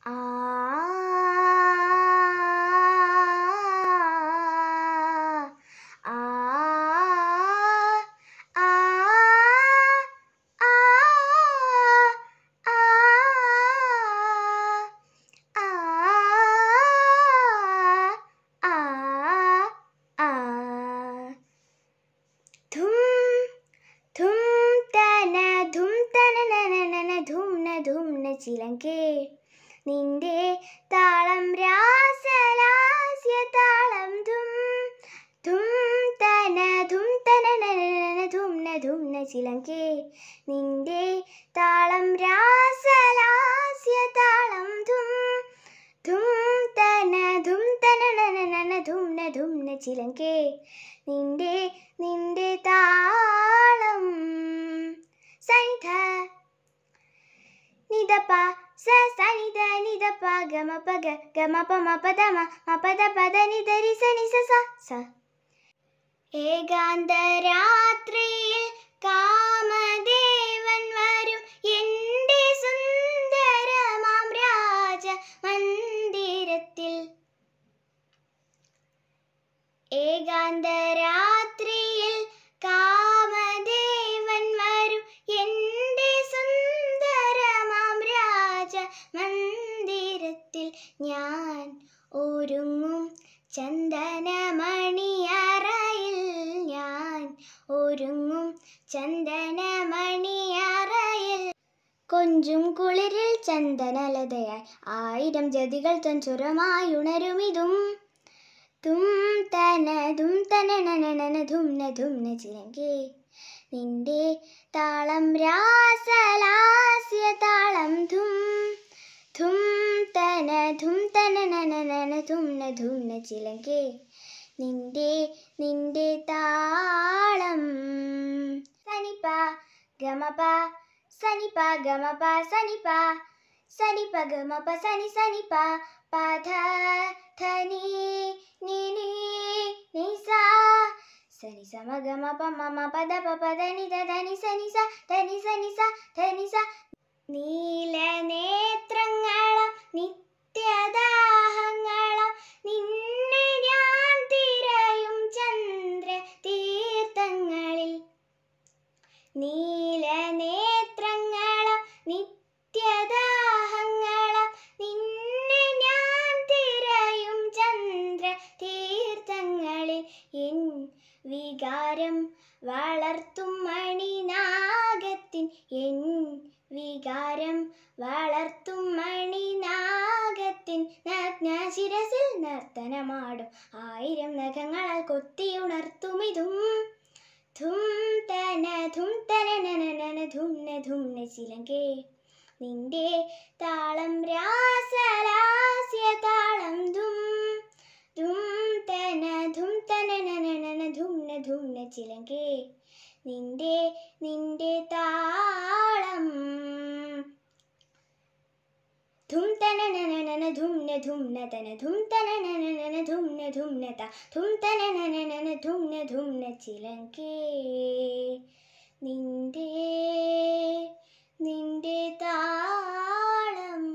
ആ ആ ആ ധും ധും തന ധും തന നന നന ധും ന ധും ന ചിലങ്കേ നിന്റെ താളം രാസലാസ്യ താളം ധും ധും തന ധും തന നന നന ധും ന ധും ന ചിലങ്കേ നിന്റെ താളം രാസലാസ്യ താളം ധും ധും തന ധും തന നന നന ധും ന ധും ന ചിലങ്കേ നിന്റെ നിന്റെ താളം സനിധ നിദപ സ സനിധ നിദപ ഗമ പഗ ഗമ പ മ പദ മ മ പദ പദ നിധരി സനി സ സ സ ഏകാന്ത രാത്രിയിൽ കാമദേവൻ വരും എൻ്റെ സുന്ദരമാം രാജ മന്ദിരത്തിൽ ഏകാന്ത രാത്രിയിൽ കാമദേവൻ വരും എൻ്റെ സുന്ദരമാം രാജ മന്ദിരത്തിൽ ഞാൻ ഒരുങ്ങും ചന്ദനമണിയറയിൽ ഞാൻ ഒരുങ്ങും ചന്ദനമണിയറയിൽ കൊഞ്ചും കുളിരിൽ ചന്ദനലതയായി ആയിരം ജതികൾ തൻ ചുരമായി ഉണരുമിതും തും തന തും തന നന നന ധും ന ധും ന ചിലങ്കേ നിന്റെ താളം രാസലാസ്യ താളം ധും ധും തന ധും തന നന നന ധും ന ധും ന ചിലങ്കേ നിന്റെ നിന്റെ താളം സനിപ ഗമപ സനിപ ഗമപ സനിപ സനിപ ഗമപ സനി സനിപ പധ ധനി നി നി നി സ സനി സ മ ഗ മ പ മ മ പ ദ പ പ ധ നി ധ ധ നി സ നി സ ധ നി സ നി സ ധ നി സ നീല നേത്രങ്ങളും നിത്യദാഹങ്ങളും നിന്നെ ഞാൻ തിരയും ചന്ദ്ര തീർത്ഥങ്ങളിൽ നീല നേത്രങ്ങളും നിത്യദാഹങ്ങളും നിന്നെ ഞാൻ തിരയും ചന്ദ്ര തീർത്ഥങ്ങളിൽ എൻ വികാരം വളർത്തും മണിനാഗത്തിൻ എൻ വികാരം വളർത്തും മണിനാഗത്തിൻ നഗ്ന ശിരസിൽ നർത്തനമാടും ആയിരം നഖങ്ങളാൽ കൊത്തിയുണർത്തുമിതും ധും തന ധും തന നന നന ധും ന ധും ന ചിലങ്കേ നിന്റെ താളം രാസലാസ്യ താളം ധും ധും തന ധും തന നന നന ധും ന ധും ന ചിലങ്കേ നിന്റെ നിന്റെ താളം ധും തന നന നന ധും ന ധും ന തന ധും തന നന നന ധും ന ധും ന ത ധും തന നന നന ധും ന ധും ന ചിലങ്കേ നിന്റെ നിന്റെ താളം